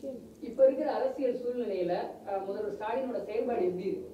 கேளு. இப்ப இருக்கிற அரசியல் சூழ்நிலையில அஹ், முதல்வர் ஸ்டாலினோட செயல்பாடு எப்படி இருக்கு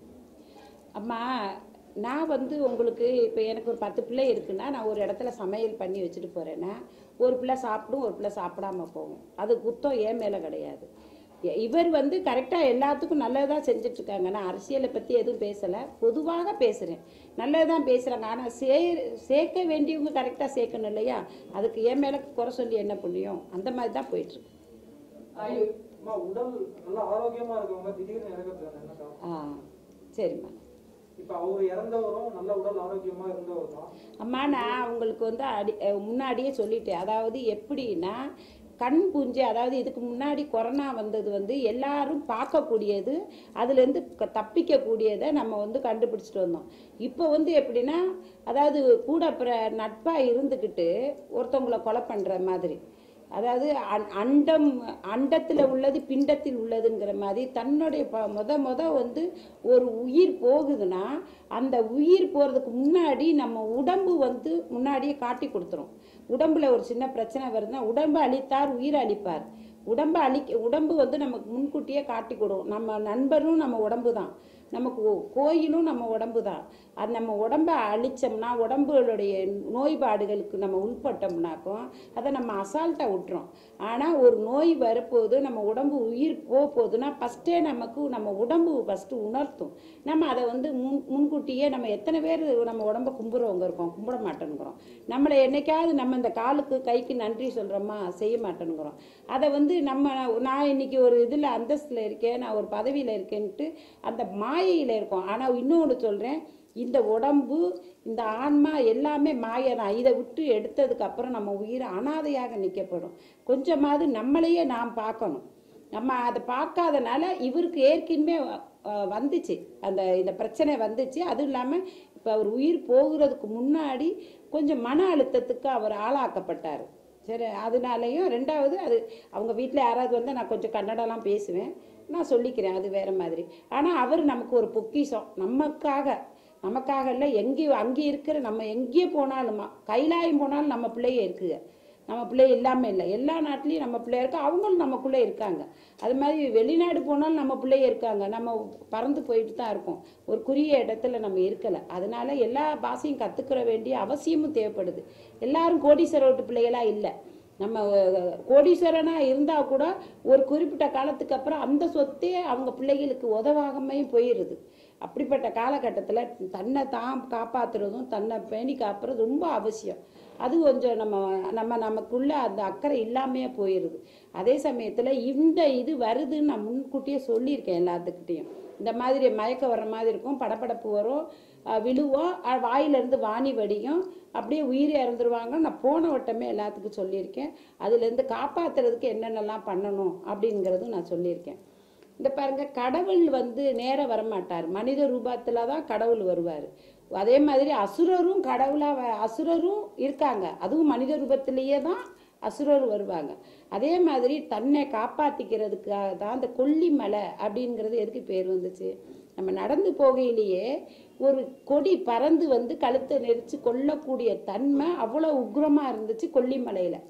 அம்மா நான் வந்து உங்களுக்கு இப்போ எனக்கு ஒரு பத்து பிள்ளை இருக்குன்னா நான் ஒரு இடத்துல சமையல் பண்ணி வச்சுட்டு போகிறேன்னா ஒரு பிள்ளை சாப்பிடும் ஒரு பிள்ளை சாப்பிடாம போகும் அது குத்தம் ஏன் மேலே கிடையாது எ- இவர் வந்து கரெக்டாக எல்லாத்துக்கும் நல்லதாக செஞ்சிட்ருக்காங்க நான் அரசியலை பற்றி எதுவும் பேசலை பொதுவாக பேசுகிறேன் நல்லதான் பேசுகிறாங்க ஆனால் சே சேர்க்க வேண்டியவங்க கரெக்டாக சேர்க்கணும் இல்லையா அதுக்கு ஏன் மேலே குறை சொல்லி என்ன புண்ணியம் அந்த மாதிரி தான் போயிட்டுருக்கு ஐயோ, அம்மா உடல் நல்லா ஆரோக்கியமா இருக்கவங்க திடீர்னு இறக்கறதுக்கான என்ன காரணம் ஆ சரிம்மா இப்ப அவர் இறந்தவரும் நல்ல உடல் ஆரோக்கியமா இருந்தவர் தான் அம்மா நான் உங்களுக்கு வந்து அடி அஹ் முன்னாடியே சொல்லிட்டேன் அதாவது எப்படின்னா கண் பூஞ்சை அதாவது இதுக்கு முன்னாடி கொரோனா வந்தது வந்து எல்லாரும் பார்க்கக்கூடியது அதுலேருந்து க- தப்பிக்கக்கூடியதை நம்ம வந்து கண்டுபிடிச்சிட்டு வந்தோம் இப்போ வந்து எப்படின்னா அதாவது கூட பிற நட்பாக இருந்துக்கிட்டு ஒருத்தவங்களை கொலை பண்ணுற மாதிரி அதாவது அண்- அண்டம் அண்டத்தில் உள்ளது பிண்டத்தில் உள்ளதுங்கிற மாதிரி தன்னுடைய ப முத முத வந்து ஒரு உயிர் போகுதுன்னா அந்த உயிர் போகிறதுக்கு முன்னாடி நம்ம உடம்பு வந்து முன்னாடியே காட்டி கொடுத்துரும் உடம்புல ஒரு சின்ன பிரச்சனை வருதுன்னா உடம்பு அழித்தார் உயிர் அழிப்பார் உடம்பு அழிக்க உடம்பு வந்து நமக்கு முன்கூட்டியே காட்டி கொடுக்கும் நம்ம நண்பரும் நம்ம உடம்பு தான் நமக்கு கோ- கோயிலும் நம்ம உடம்பு தான் அது நம்ம உடம்பை அழிச்சோம்னா உடம்புகளுடைய நோய்பாடுகளுக்கு நம்ம உள்பட்டோம்னாக்கும் அதை நம்ம அசால்ட்டாக விட்டுறோம் ஆனால் ஒரு நோய் வரப்போகுது நம்ம உடம்பு உயிர் போக போகுதுன்னா ஃபஸ்ட்டே நமக்கு நம்ம உடம்பு ஃபஸ்ட்டு உணர்த்தும் நம்ம அதை வந்து முன் முன்கூட்டியே நம்ம எத்தனை பேர் நம்ம உடம்ப கும்புறவங்க இருக்கோம் கும்பிட மாட்டேங்கிறோம் நம்மளை என்னைக்காவது நம்ம இந்த காலுக்கு கைக்கு நன்றி சொல்கிறோமா செய்ய மாட்டேங்கிறோம் அதை வந்து நம்ம நான் இன்னைக்கு ஒரு இதில் அந்தஸ்தில் இருக்கேன் நான் ஒரு பதவியில் இருக்கேன்ட்டு அந்த மாயையில் இருக்கோம் ஆனால் இன்னொன்று சொல்கிறேன் இந்த உடம்பு இந்த ஆன்மா எல்லாமே மாயை தான் இதை விட்டு எடுத்ததுக்கு அப்புறம் நம்ம உயிர் அனாதையாக நிற்கப்படும் கொஞ்சமாவது நம்மளையே நாம் பார்க்கணும் நம்ம அதை பார்க்காதனால இவருக்கு ஏற்கனவே அஹ், வந்துச்சு அந்த இந்த பிரச்சனை வந்துச்சு அதுவும் இல்லாமல் இப்போ அவர் உயிர் போகிறதுக்கு முன்னாடி கொஞ்சம் மன அழுத்தத்துக்கு அவர் ஆளாக்கப்பட்டார் சரி அதனாலையும் ரெண்டாவது அது அவங்க வீட்டில் யாராவது வந்தால் நான் கொஞ்சம் கன்னடலாம் பேசுவேன் நான் சொல்லிக்கிறேன் அது வேற மாதிரி ஆனால் அவர் நமக்கு ஒரு பொக்கிஷம் நமக்காக நமக்காக இல்லை எங்கேயும் அங்கே இருக்கிற நம்ம எங்கேயே போனாலுமா கைலாயம் போனாலும் நம்ம பிள்ளைய இருக்குங்க நம்ம பிள்ளை இல்லாமல் இல்லை எல்லா நாட்டிலையும் நம்ம பிள்ளை இருக்கு அவங்களும் நமக்குள்ளே இருக்காங்க அது மாதிரி வெளிநாடு போனாலும் நம்ம பிள்ளைய இருக்காங்க நம்ம பறந்து போயிட்டு தான் இருக்கோம் ஒரு குறுகிய இடத்துல நம்ம இருக்கலை அதனால எல்லா பாஷையும் கற்றுக்கிற வேண்டிய அவசியமும் தேவைப்படுது எல்லாரும் கோடீஸ்வர வீட்டு பிள்ளைகளா இல்லை நம்ம அஹ், கோடீஸ்வரனா இருந்தால் கூட ஒரு குறிப்பிட்ட காலத்துக்கு அப்புறம் அந்த சொத்தே அவங்க பிள்ளைகளுக்கு உதவாகமே போயிடுது அப்படிப்பட்ட காலகட்டத்தில் தன்னை தான் காப்பாற்றுறதும் தன்னை பேணி காப்புறது ரொம்ப அவசியம் அது கொஞ்சம் நம்ம நம்ம நமக்குள்ள அந்த அக்கறை இல்லாமையே போயிடுது அதே சமயத்தில் இந்த இது வருதுன்னு நான் முன்கூட்டியே சொல்லியிருக்கேன் எல்லாத்துக்கிட்டேயும் இந்த மாதிரி மயக்கம் வர்ற மாதிரி இருக்கும் படபடப்பு வரும் அஹ் விழுவோம் அஹ் வாயிலிருந்து வாணி வடியும் அப்படியே உயிர் இறந்துருவாங்க நான் போன வட்டமே எல்லாத்துக்கும் சொல்லியிருக்கேன் அதுலேருந்து காப்பாற்றுறதுக்கு என்னென்னலாம் பண்ணணும் அப்படிங்கிறதும் நான் சொல்லியிருக்கேன் இந்த பாருங்க கடவுள் வந்து நேர வரமாட்டார் மனித ரூபத்தில் தான் கடவுள் வருவார் அதே மாதிரி அசுரரும் கடவுளாக அசுரரும் இருக்காங்க அதுவும் மனித ரூபத்திலேயே தான் அசுரர் வருவாங்க அதே மாதிரி தன்னை காப்பாற்றிக்கிறதுக்காக தான் அந்த கொல்லிமலை அப்படிங்கிறது எதுக்கு பேர் வந்துச்சு நம்ம நடந்து போகையிலேயே ஒரு கொடி பறந்து வந்து கழுத்தை நெரிச்சு கொல்லக்கூடிய தன்மை அவ்வளோ உக்ரமாக இருந்துச்சு கொல்லிமலையில்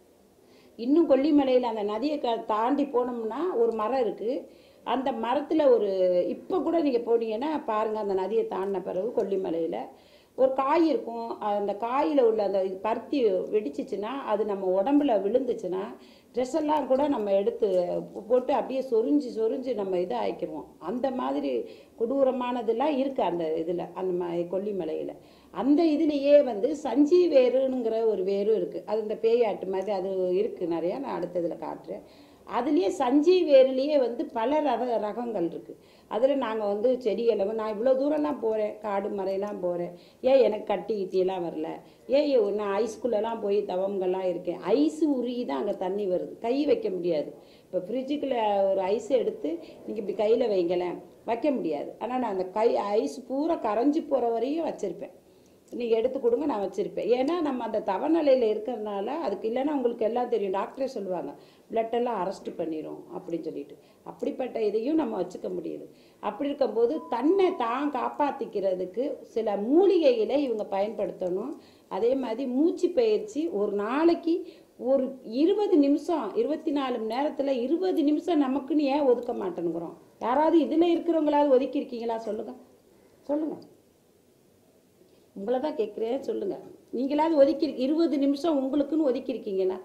இன்னும் கொல்லிமலையில் அந்த நதியை க தாண்டி போனோம்னா ஒரு மரம் இருக்குது அந்த மரத்தில் ஒரு இப்போ கூட நீங்கள் போனீங்கன்னா பாருங்கள் அந்த நதியை தாண்டின பிறகு கொல்லிமலையில் ஒரு காய் இருக்கும் அந்த காயில் உள்ள அந்த இது பருத்தி வெடிச்சிச்சுன்னா அது நம்ம உடம்புல விழுந்துச்சுன்னா ட்ரெஸ் எல்லாம் கூட நம்ம எடுத்து போட்டு அப்படியே சொரிஞ்சு சொரிஞ்சு நம்ம இதை ஆக்கிடுவோம் அந்த மாதிரி கொடூரமானதெல்லாம் இருக்குது அந்த இதில் அந்த ம கொல்லிமலையில் அந்த இதுலேயே வந்து சஞ்சி வேருங்கிற ஒரு வேரும் இருக்குது அது இந்த பேயாட்டு மாதிரி அது இருக்குது நிறையா நான் அடுத்ததில் காட்டுறேன் அதுலேயே சஞ்சி வேர்லேயே வந்து பல ரக ரகங்கள் இருக்குது அதில் நாங்கள் வந்து செடிகளை நான் இவ்வளோ தூரம்லாம் போகிறேன் காடு மறையெல்லாம் போகிறேன் ஏன் எனக்கு கட்டி கிட்டியெல்லாம் வரல ஏன் நான் ஐஸ்குள்ளெல்லாம் போய் தவங்கள்லாம் இருக்கேன் ஐஸ் உருகி தான் அங்கே தண்ணி வருது கை வைக்க முடியாது இப்போ ஃப்ரிட்ஜுக்குள்ளே ஒரு ஐஸ் எடுத்து நீங்கள் இப்படி கையில் வைங்களேன் வைக்க முடியாது ஆனால் நான் அந்த கை ஐஸ் பூரா கரைஞ்சி போகிற வரையும் வச்சுருப்பேன் நீங்கள் எடுத்து கொடுங்க நான் வச்சுருப்பேன் ஏன்னா நம்ம அந்த தவநிலையில் இருக்கிறதுனால அதுக்கு இல்லைன்னா உங்களுக்கு எல்லாம் தெரியும் டாக்டரே சொல்லுவாங்க blood எல்லாம் அரெஸ்ட் பண்ணிடும் அப்படின்னு சொல்லிட்டு அப்படிப்பட்ட இதையும் நம்ம வச்சுக்க முடியுது அப்படி இருக்கும்போது தன்னை தான் காப்பாற்றிக்கிறதுக்கு சில மூலிகைகளை இவங்க பயன்படுத்தணும் அதே மாதிரி மூச்சு பயிற்சி ஒரு நாளைக்கு ஒரு இருபது நிமிஷம் இருபத்தி நாலு மணி நேரத்தில் இருபது நிமிஷம் நமக்குன்னு ஏன் ஒதுக்க மாட்டேனுங்கிறோம் யாராவது இதில் இருக்கிறவங்களாவது ஒதுக்கி இருக்கீங்களா சொல்லுங்க சொல்லுங்க உங்களை தான் கேட்குறேன் சொல்லுங்க நீங்களாவது ஒதுக்கி இருபது நிமிஷம் உங்களுக்குன்னு ஒதுக்கி இருக்கீங்களா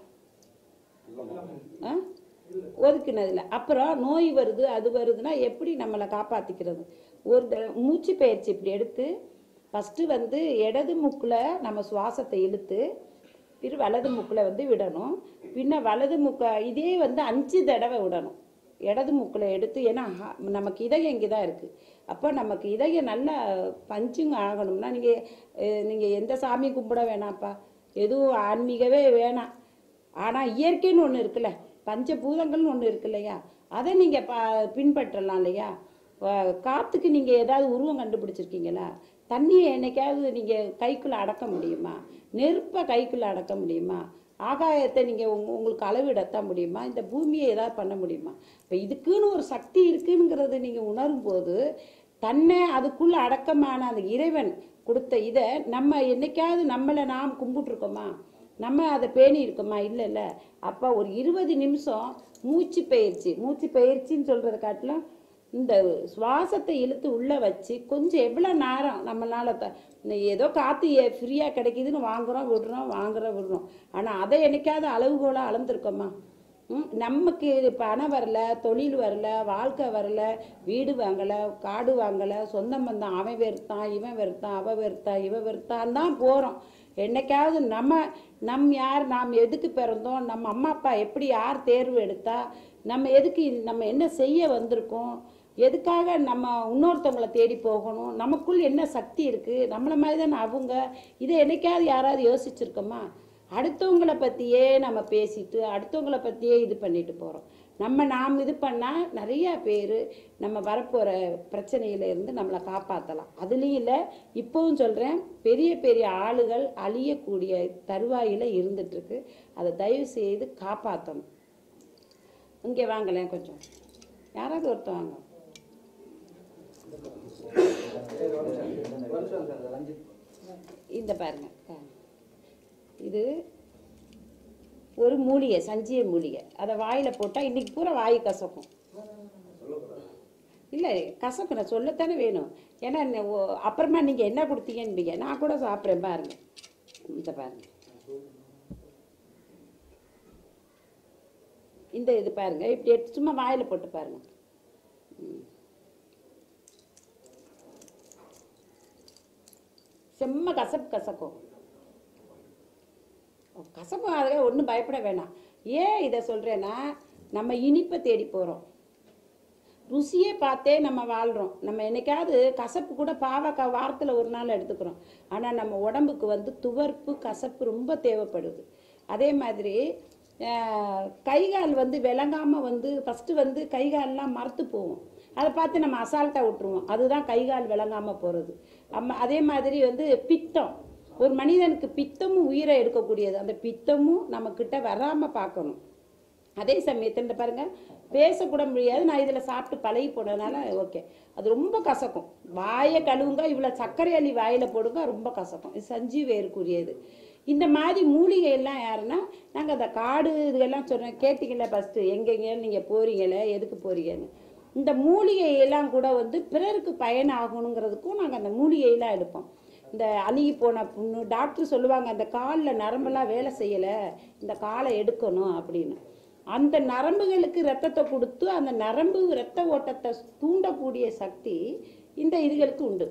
ஆ ஒதுக்குனதில்ல அப்புறம் நோய் வருது அது வருதுன்னா எப்படி நம்மளை காப்பாற்றிக்கிறது ஒரு த- மூச்சு பயிற்சி இப்படி எடுத்து ஃபஸ்ட்டு வந்து இடது மூக்கில் நம்ம சுவாசத்தை இழுத்து பிற வலது மூக்கில் வந்து விடணும் பின்ன வலது மூக்க இதே வந்து அஞ்சு தடவை விடணும் இடது மூக்கில் எடுத்து ஏன்னா ஹா- நமக்கு இதயம் இங்கே தான் இருக்குது அப்போ நமக்கு இதயம் நல்லா பஞ்சுங்க ஆகணும்னா நீங்கள் நீங்கள் எந்த சாமி கும்பிட வேணாம்ப்பா எதுவும் ஆன்மீகவே வேணாம் ஆனால் இயற்கைன்னு ஒன்று இருக்குல்ல பஞ்சபூதங்கள்னு ஒன்று இருக்கு இல்லையா அதை நீங்கள் பா பின்பற்றலாம் இல்லையா வ- காத்துக்கு நீங்கள் ஏதாவது உருவம் கண்டுபிடிச்சிருக்கீங்களா தண்ணியை என்னைக்காவது நீங்கள் கைக்குள்ளே அடக்க முடியுமா நெருப்பை கைக்குள்ளே அடக்க முடியுமா ஆகாயத்தை நீங்கள் உங்க உங்களுக்கு அளவிடத்தான் முடியுமா இந்த பூமியை ஏதாவது பண்ண முடியுமா இப்போ இதுக்குன்னு ஒரு சக்தி இருக்குங்கிறத நீங்கள் உணரும் போது தன்னை அதுக்குள்ள அடக்கமான அந்த இறைவன் கொடுத்த இதை நம்ம என்னைக்காவது நம்மளை நாம் கும்பிட்டுருக்கோமா நம்ம அதை பேணி இருக்கோமா இல்லை இல்லை அப்போ ஒரு இருபது நிமிஷம் மூச்சு பயிற்சி மூச்சு பயிற்சின்னு சொல்கிறத காட்டிலும் இந்த சுவாசத்தை இழுத்து உள்ளே வச்சு கொஞ்சம் எவ்வளோ நேரம் நம்மளால த இந்த ஏதோ காற்று ஃப்ரீயாக கிடைக்குதுன்னு வாங்குறோம் விடுறோம் வாங்குறோம் விடுறோம் ஆனால் அதை என்னைக்காவது அளவுகோலாக அளந்துருக்கோமா ம், நமக்கு பணம் வரல தொழில் வரல வாழ்க்கை வரல வீடு வாங்கலை காடு வாங்கலை சொந்தம் பந்தம் அவன் வெறுத்தான் இவன் வெறுத்தான் அவ வெறுத்தா இவ வெறுத்தான் தான் போகிறோம் என்னைக்காவது நம்ம நம் யார் நாம் எதுக்கு பிறந்தோம் நம்ம அம்மா அப்பா எப்படி யார் தேர்வு எடுத்தா நம்ம எதுக்கு இது- நம்ம என்ன செய்ய வந்திருக்கோம் எதுக்காக நம்ம இன்னொருத்தவங்கள தேடி போகணும் நமக்குள் என்ன சக்தி இருக்குது நம்மளை மாதிரி தானே அவங்க இதை என்னைக்காவது யாராவது யோசிச்சிருக்கோமா அடுத்தவங்கள பற்றியே நம்ம பேசிட்டு அடுத்தவங்கள பற்றியே இது பண்ணிட்டு போகிறோம் நம்ம நாம் இது பண்ணால் நிறைய பேர் நம்ம வரப்போகிற பிரச்சனையில இருந்து நம்மளை காப்பாற்றலாம் அதுலேயும் இல்லை இப்போவும் சொல்கிறேன் பெரிய பெரிய ஆளுகள் அழியக்கூடிய தருவாயில் இருந்துட்டுருக்கு அதை தயவு செய்து காப்பாற்றணும் இங்கே வாங்கலேன் கொஞ்சம் யாராவது ஒருத்தர் வாங்க இந்த பாருங்க ஆ. இது ஒரு மூலிகை சஞ்சிய மூலிகை அதை வாயில் போட்டால் இன்னைக்கு பூரா வாய் கசக்கும் இல்லை கசக்கு நான் சொல்லத்தானே வேணும் ஏன்னா ந- ஓ- அப்புறமா நீங்கள் என்ன கொடுத்தீங்கன்னு நான் கூட சாப்பிட்றேன் பாருங்க இந்த பாருங்க இந்த இது பாருங்க இப்படி எடுத்து சும்மா வாயில் போட்டு பாருங்க ம். செம்ம கசப்பு கசக்கும் கசப்பு அதில் ஒன்றும் பயப்பட வேணாம் ஏன் இதை சொல்கிறேன்னா நம்ம இனிப்பை தேடி போகிறோம் ருசியை பார்த்தே நம்ம வாழ்கிறோம் நம்ம என்னைக்காவது கசப்பு கூட பாவக்காய் வாரத்தில் ஒரு நாள் எடுத்துக்கிறோம் ஆனால் நம்ம உடம்புக்கு வந்து துவர்ப்பு கசப்பு ரொம்ப தேவைப்படுது அதே மாதிரி ஆஹ், கை கால் வந்து விளங்காமல் வந்து ஃபஸ்ட்டு வந்து கை கால்லாம் மரத்து போகும் அதை பார்த்து நம்ம அசால்ட்டாக விட்டுருவோம் அதுதான் கை கால் விளங்காமல் போகிறது அம்ம அதே மாதிரி வந்து பித்தம் ஒரு மனிதனுக்கு பித்தமும் உயிரை எடுக்கக்கூடியது அந்த பித்தமும் நம்ம கிட்ட வராமல் பார்க்கணும் அதே சமயத்தில் இந்த பாருங்க பேசக்கூட முடியாது நான் இதில் சாப்பிட்டு பழகி போனதுனால ஓகே அது ரொம்ப கசக்கும் வாயை கழுவுங்க இவ்வளோ சர்க்கரை அள்ளி வாயில் போடுங்க ரொம்ப கசக்கும் இது சஞ்சீவேருக்குரியது இந்த மாதிரி மூலிகை எல்லாம் யாருன்னா நாங்கள் அந்த காடு இதுகெல்லாம் சொன்னோம் கேட்டிங்களே ஃபஸ்ட்டு எங்கெங்க நீங்கள் போறீங்களே எதுக்கு போறீங்கன்னு இந்த மூலிகையெல்லாம் கூட வந்து பிறருக்கு பயன் ஆகணுங்கிறதுக்கும் நாங்கள் அந்த மூலிகையெல்லாம் எடுப்போம் இந்த அழுகி போன புண்ணு டாக்டர் சொல்லுவாங்க அந்த காலில் நரம்பெல்லாம் வேலை செய்யலை இந்த காலை எடுக்கணும் அப்படின்னு அந்த நரம்புகளுக்கு ரத்தத்தை கொடுத்து அந்த நரம்பு ரத்த ஓட்டத்தை தூண்டக்கூடிய சக்தி இந்த இதுகளுக்கு உண்டு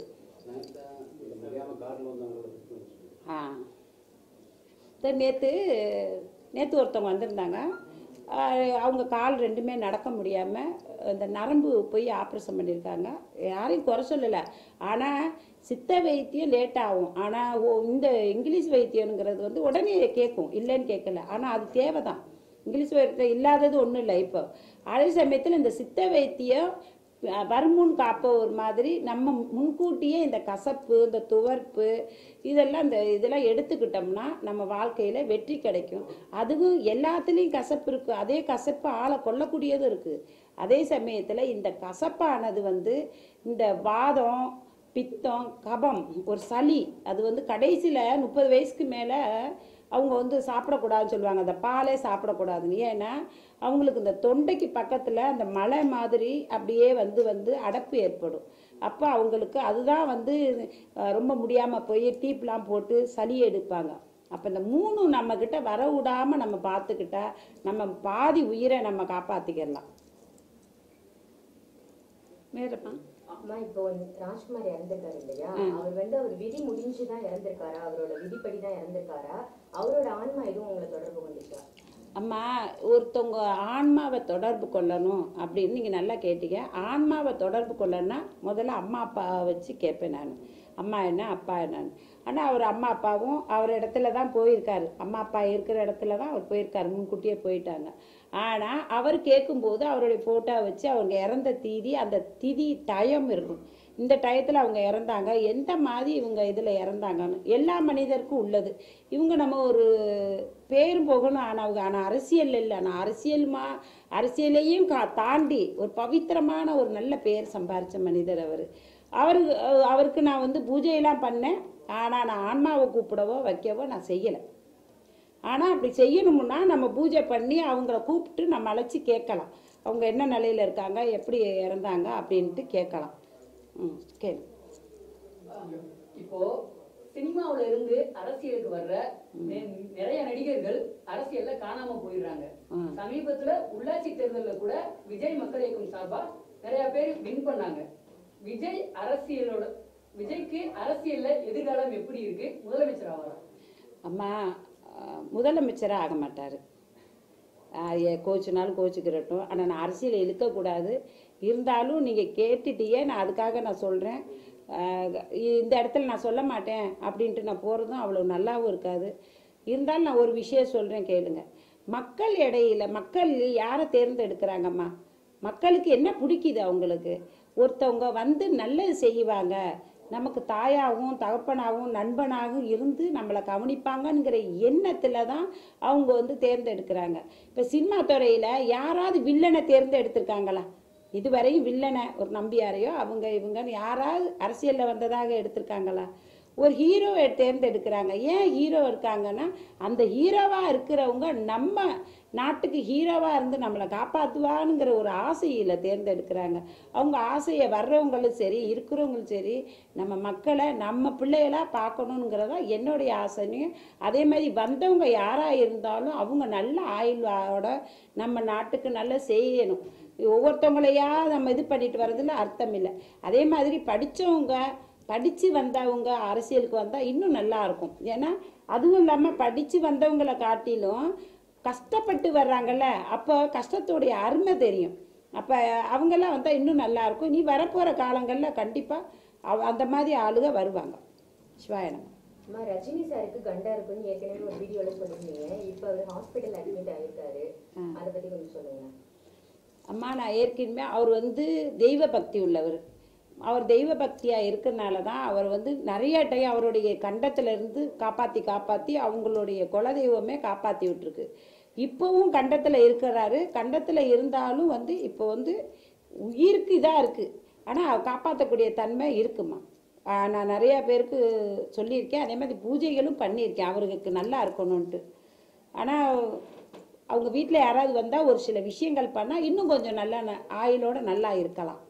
ஆ நேற்று நேற்று ஒருத்தவங்க வந்திருந்தாங்க ஆஹ் அவங்க கால் ரெண்டுமே நடக்க முடியாமல் இந்த நரம்பு போய் ஆப்ரேஷன் பண்ணியிருக்காங்க யாரையும் குறை சொல்லலை ஆனால் சித்த வைத்தியம் லேட் ஆகும் ஆனால் இந்த இங்கிலீஷ் வைத்தியம்ங்கிறது வந்து உடனே கேட்கும் இல்லைன்னு கேட்கல ஆனால் அது தேவை தான் இங்கிலீஷ் வைத்தியம் இல்லாதது ஒன்றும் இல்லை இப்போ அதே சமயத்தில் இந்த சித்த வைத்தியம் அஹ், வருமுன் காப்ப ஒரு மாதிரி நம்ம முன்கூட்டியே இந்த கசப்பு இந்த துவர்ப்பு இதெல்லாம் இந்த இதெல்லாம் எடுத்துக்கிட்டோம்னா நம்ம வாழ்க்கையில் வெற்றி கிடைக்கும் அதுவும் எல்லாத்துலேயும் கசப்பு இருக்குது அதே கசப்பு ஆளை கொல்லக்கூடியதும் இருக்குது அதே சமயத்தில் இந்த கசப்பானது வந்து இந்த வாதம் பித்தம் கபம் ஒரு சளி அது வந்து கடைசியில் முப்பது வயசுக்கு மேலே அவங்க வந்து சாப்பிடக்கூடாதுன்னு சொல்லுவாங்க அந்த பாலே சாப்பிடக்கூடாதுன்னு ஏன்னா அவங்களுக்கு இந்த தொண்டைக்கு பக்கத்தில் அந்த மலை மாதிரி அப்படியே வந்து வந்து அடப்பு ஏற்படும் அப்போ அவங்களுக்கு அதுதான் வந்து அஹ், ரொம்ப முடியாமல் போய் டீப்லாம் போட்டு சளி எடுப்பாங்க அப்போ இந்த மூணும் நம்மக்கிட்ட வர விடாம நம்ம பார்த்துக்கிட்டா நம்ம பாதி உயிரை நம்ம காப்பாற்றிக்கிடலாம் வேறப்பா அம்மா இப்போ வந்து ராஜ்குமார் இறந்திருக்காரு இல்லையா அவர் வந்து அவர் விதி முடிஞ்சுதான் இறந்திருக்காரா அவரோட விதிப்படி தான் இறந்திருக்காரா அவரோட ஆன்மா எதுவும் உங்களை தொடர்பு கொண்டுச்சா அம்மா ஒருத்தவங்க ஆன்மாவை தொடர்பு கொள்ளணும் அப்படின்னு நீங்கள் நல்லா கேட்டீங்க ஆன்மாவை தொடர்பு கொள்ளணும்னா முதல்ல அம்மா அப்பாவை வச்சு கேட்பேன் நான் அம்மா என்ன அப்பா என்னன்னு ஆனால் அவர் அம்மா அப்பாவும் அவர் இடத்துல தான் போயிருக்காரு அம்மா அப்பா இருக்கிற இடத்துல தான் அவர் போயிருக்காரு முன்கூட்டியே போயிட்டாங்க ஆனால் அவர் கேட்கும்போது அவருடைய ஃபோட்டோ வச்சு அவங்க இறந்த தீதி அந்த திதி டயம் இருக்கும் இந்த டயத்தில் அவங்க இறந்தாங்க எந்த மாதிரி இவங்க இதில் இறந்தாங்கன்னு எல்லா மனிதருக்கும் உள்ளது இவங்க நம்ம ஒரு பேரும் போகணும் ஆனால் அவங்க ஆனால் அரசியல் இல்லை ஆனால் அரசியல்மா அரசியலையும் கா தாண்டி ஒரு பவித்திரமான ஒரு நல்ல பேர் சம்பாரித்த மனிதர் அவர் அவருக்கு அவருக்கு நான் வந்து பூஜையெல்லாம் பண்ணேன் ஆனால் நான் ஆன்மாவை கூப்பிடவோ வைக்கவோ நான் செய்யலை ஆனால் அப்படி செய்யணும்னா நம்ம பூஜை பண்ணி அவங்கள கூப்பிட்டு நம்ம அழைச்சி கேட்கலாம் அவங்க என்ன நிலையில் இருக்காங்க எப்படி இறந்தாங்க அப்படின்ட்டு கேட்கலாம் ம் கேளு இப்போ சினிமாவுல இருந்து அரசியலுக்கு வர்ற நெ- நிறைய நடிகர்கள் அரசியல்ல காணாம போயிடுறாங்க ம். சமீபத்துல உள்ளாட்சி தேர்தல்ல கூட விஜய் மக்கள் இயக்கம் சார்பா நிறைய பேர் வின் பண்ணாங்க விஜய் அரசியலோட விஜய்க்கு அரசியல்ல எதிர்காலம் எப்படி இருக்கு முதலமைச்சர் ஆவாரா அம்மா அஹ், முதலமைச்சராக ஆக மாட்டார் கோச்சுனாலும் கோச்சுக்கிறட்டும் ஆனால் நான் அரசியல் இழுக்கக்கூடாது இருந்தாலும் நீங்கள் கேட்டுட்டியே நான் அதுக்காக நான் சொல்கிறேன் இந்த இடத்துல நான் சொல்ல மாட்டேன் அப்படின்ட்டு நான் போகிறதும் அவ்வளோ நல்லாவும் இருக்காது இருந்தாலும் நான் ஒரு விஷயம் சொல்கிறேன் கேளுங்க மக்கள் இடையில மக்கள் யாரை தேர்ந்தெடுக்கிறாங்கம்மா மக்களுக்கு என்ன பிடிக்குது அவங்களுக்கு ஒருத்தவங்க வந்து நல்லது செய்வாங்க நமக்கு தாயாகவும் தகப்பனாகவும் நண்பனாகவும் இருந்து நம்மளை கவனிப்பாங்கங்கிற எண்ணத்தில் தான் அவங்க வந்து தேர்ந்தெடுக்கிறாங்க இப்போ சினிமா துறையில் யாராவது வில்லனை தேர்ந்தெடுத்திருக்காங்களா இதுவரையும் வில்லனை ஒரு நம்பியாரையோ அவங்க இவங்கன்னு யாராவது அரசியலில் வந்ததாக எடுத்திருக்காங்களா ஒரு ஹீரோவை தேர்ந்தெடுக்கிறாங்க ஏன் ஹீரோ இருக்காங்கன்னா அந்த ஹீரோவாக இருக்கிறவங்க நம்ம நாட்டுக்கு ஹீரோவாக இருந்து நம்மளை காப்பாற்றுவானுங்கிற ஒரு ஆசையில் தேர்ந்தெடுக்கிறாங்க அவங்க ஆசையை வர்றவங்களும் சரி இருக்கிறவங்களும் சரி நம்ம மக்களை நம்ம பிள்ளைகளாக பார்க்கணுங்கிறதா என்னுடைய ஆசையும் அதே மாதிரி வந்தவங்க யாராக இருந்தாலும் அவங்க நல்ல ஆயுளோட நம்ம நாட்டுக்கு நல்லா செய்யணும் ஒவ்வொருத்தவங்களையா நம்ம இது பண்ணிட்டு வர்றதுல அர்த்தம் இல்லை அதே மாதிரி படித்தவங்க படித்து வந்தவங்க அரசியலுக்கு வந்தால் இன்னும் நல்லா இருக்கும் ஏன்னா அதுவும் இல்லாமல் படித்து வந்தவங்களை காட்டிலும் கஷ்டப்பட்டு வர்றாங்கல்ல அப்போ கஷ்டத்தோடைய அருமை தெரியும் அப்போ அவங்கெல்லாம் வந்தால் இன்னும் நல்லா இருக்கும் நீ வரப்போகிற காலங்களில் கண்டிப்பாக அந்த மாதிரி ஆளுக வருவாங்க சிவாயனம் அம்மா ரஜினி சாருக்கு கண்டா இருக்குன்னு ஏற்கனவே ஒரு வீடியோல சொல்லியிருந்தீங்க இப்போ அவர் ஹாஸ்பிட்டல் அட்மிட் ஆயிருக்காரு அதை பத்தி கொஞ்சம் சொல்லுங்க அம்மா நான் ஏற்கனவே அவர் வந்து தெய்வ பக்தி உள்ளவர் அவர் தெய்வ பக்தியாக இருக்கிறனால தான் அவர் வந்து நிறைய டைம் அவருடைய கண்டத்துல இருந்து காப்பாற்றி காப்பாற்றி அவங்களுடைய குலதெய்வமே காப்பாற்றி விட்டுருக்கு இப்போவும் கண்டத்தில் இருக்கிறாரு கண்டத்தில் இருந்தாலும் வந்து இப்போ வந்து உயிருக்கு இதாக இருக்குது ஆனால் காப்பாற்றக்கூடிய தன்மை இருக்குமா ஆஹ் நான் நிறைய பேருக்கு சொல்லியிருக்கேன் அதே மாதிரி பூஜைகளும் பண்ணியிருக்கேன் அவருக்கு நல்லா இருக்கணும்ன்ட்டு ஆனால் அவங்க வீட்டில் யாராவது வந்தால் ஒரு சில விஷயங்கள் பண்ணால் இன்னும் கொஞ்சம் நல்லா ந- ஆயுளோட நல்லா இருக்கலாம்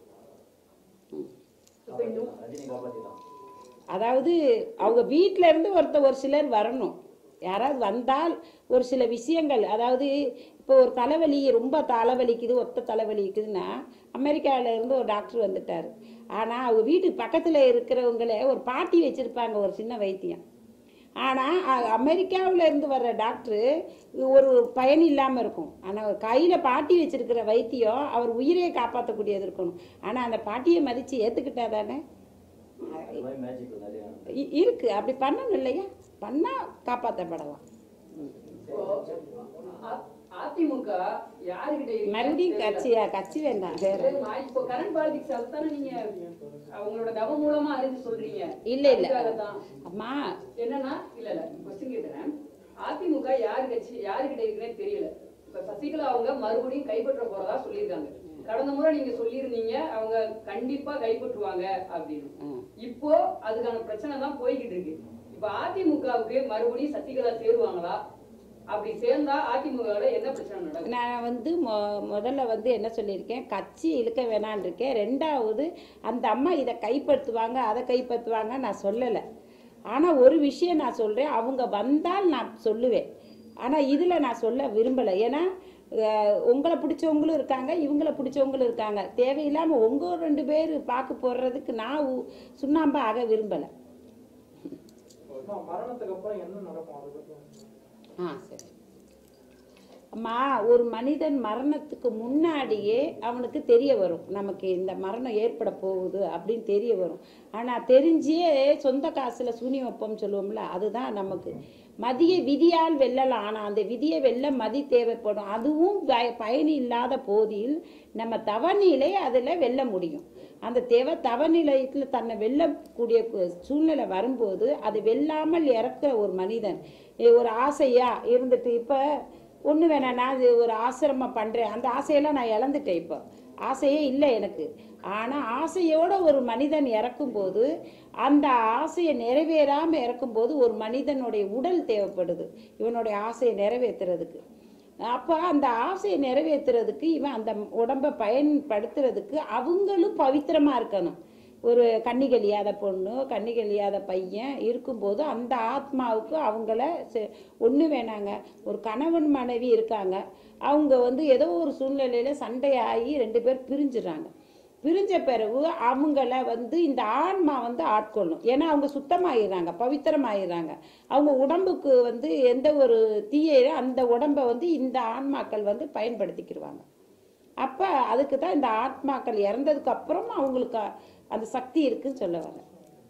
இப்போ நூ- ரஜினி காப்பாத்திடலாம் அதாவது அவங்க வீட்ல இருந்து ஒருத்தர் ஒரு சிலர் வரணும் யாராவது வந்தால் ஒரு சில விஷயங்கள் அதாவது இப்போ ஒரு தலைவலி ரொம்ப தலைவலிக்குது ஒத்த தலைவலிக்குதுன்னா அமெரிக்காவில் இருந்து ஒரு டாக்டர் வந்துட்டார் ஆனால் அவங்க வீட்டுக்கு பக்கத்தில் இருக்கிறவங்களே ஒரு பாட்டி வச்சுருப்பாங்க ஒரு சின்ன வைத்தியம் ஆனால் அமெரிக்காவில் இருந்து வர்ற டாக்டரு ஒரு பயன் இல்லாமல் இருக்கும் ஆனால் கையில் பாட்டி வச்சிருக்கிற வைத்தியம் அவர் உயிரையே காப்பாற்றக்கூடியது இருக்கணும் ஆனால் அந்த பாட்டியை மதித்து ஏற்றுக்கிட்டா தானே அது மாதிரி மேஜிக் நிறைய இ- இருக்கு அப்படி பண்ணணும் இல்லையா பண்ணா காப்பாற்றப்படலாம் இப்போ அ- அதிமுக யாருகிட்ட இருக்குன்னு மறுபடியும் தெரியல. கட்சியா கட்சி வேண்டாம் வேற சரிம்மா, இப்போ கரண்ட் பாலிடிக்ஸ் அதுதானே நீங்க அவங்களோட தவ மூலமா அறிஞ்சு சொல்றீங்க இல்ல இல்ல அதுக்காகத்தான். அம்மா என்னன்னா இல்ல இல்ல கொஸ்டின் கேட்டேன் அதிமுக யாரு கட்சி யாருகிட்ட இருக்குன்னே தெரியல இப்ப சசிகலா அவங்க மறுபடியும் கைப்பற்ற போறதா சொல்லியிருக்காங்க கடந்த முறை நீங்க சொல்லியிருந்தீங்க அவங்க கண்டிப்பா கைப்பற்றுவாங்க அப்படின்னு ம். இப்போ அதுக்கான பிரச்சனை தான் போய்கிட்டு இருக்கு இப்ப அதிமுகவுக்கு மறுபடியும் சசிகலா சேருவாங்களா அப்படி சேர்ந்தா அதிமுகவுல என்ன பிரச்சனை நடக்கும் நான் வந்து மொ முதல்ல வந்து என்ன சொல்லியிருக்கேன் கட்சி இழுக்க வேணான்னு இருக்கேன் ரெண்டாவது அந்த அம்மா இதை கைப்பற்றுவாங்க அதை கைப்பற்றுவாங்க நான் சொல்லலை ஆனால் ஒரு விஷயம் நான் சொல்கிறேன் அவங்க வந்தால் நான் சொல்லுவேன் ஆனால் இதில் நான் சொல்ல விரும்பலை ஏன்னா அஹ், உங்களை பிடிச்சவங்களும் இருக்காங்க இவங்களை பிடிச்சவங்களும் இருக்காங்க தேவையில்லாமல் உங்கள் ரெண்டு பேர் பார்க்க போடுறதுக்கு நான் உ- சுண்ணாம்பா ஆக விரும்பலை அம்மா, மரணத்துக்கு அப்புறம் என்ன நடக்கும் அதை பத்தி ஆ சரி அம்மா ஒரு மனிதன் மரணத்துக்கு முன்னாடியே அவனுக்கு தெரிய வரும் நமக்கு இந்த மரணம் ஏற்பட போகுது அப்படின்னு தெரிய வரும் ஆனால் தெரிஞ்சே சொந்த காசில் சூனியம் வைப்போம்னு சொல்லுவோம்ல அதுதான் நமக்கு மதிய விதியால் வெல்லலாம் ஆனால் அந்த விதியை வெல்ல மதி தேவைப்படும் அதுவும் பய- பயனி இல்லாத போதில் நம்ம தவநிலை அதில் வெல்ல முடியும் அந்த தேவை தவநிலையத்தில் தன்னை வெல்லக்கூடிய கு- சூழ்நிலை வரும்போது அது வெல்லாமல் இறக்குற ஒரு மனிதன் ஏ, ஒரு ஆசையா இருந்துட்டு இப்போ ஒன்று வேணாம் நான் இது ஒரு ஆசிரமம் பண்ணுறேன் அந்த ஆசையெல்லாம் நான் இழந்துட்டேன் இப்போ ஆசையே இல்லை எனக்கு ஆனால் ஆசையோட ஒரு மனிதன் இறக்கும்போது அந்த ஆசையை நிறைவேறாமல் இறக்கும்போது ஒரு மனிதனுடைய உடல் தேவைப்படுது இவனுடைய ஆசையை நிறைவேற்றுறதுக்கு அப்போ அந்த ஆசையை நிறைவேற்றுறதுக்கு இவன் அந்த உடம்பை பயன்படுத்துறதுக்கு அவங்களும் பவித்திரமாக இருக்கணும் ஒரு கண்ணி கழியாத பொண்ணு கண்ணி கழியாத பையன் இருக்கும்போது அந்த ஆத்மாவுக்கு அவங்கள ஒன்று வேணாங்க ஒரு கணவன் மனைவி இருக்காங்க அவங்க வந்து ஏதோ ஒரு சூழ்நிலையில் சண்டையாகி ரெண்டு பேர் பிரிஞ்சுறாங்க பிரிஞ்ச பிறகு அவங்கள வந்து இந்த ஆன்மா வந்து ஆட்கொள்ளும் ஏன்னா அவங்க சுத்தமாயிடுறாங்க பவித்திரமாயிடுறாங்க அவங்க உடம்புக்கு வந்து எந்த ஒரு தீய அந்த உடம்பை வந்து இந்த ஆன்மாக்கள் வந்து பயன்படுத்திக்கிடுவாங்க அப்போ அதுக்கு தான் இந்த ஆத்மாக்கள் இறந்ததுக்கு அப்புறம் அவங்களுக்கு அந்த சக்தி இருக்குன்னு சொல்ல வரேன்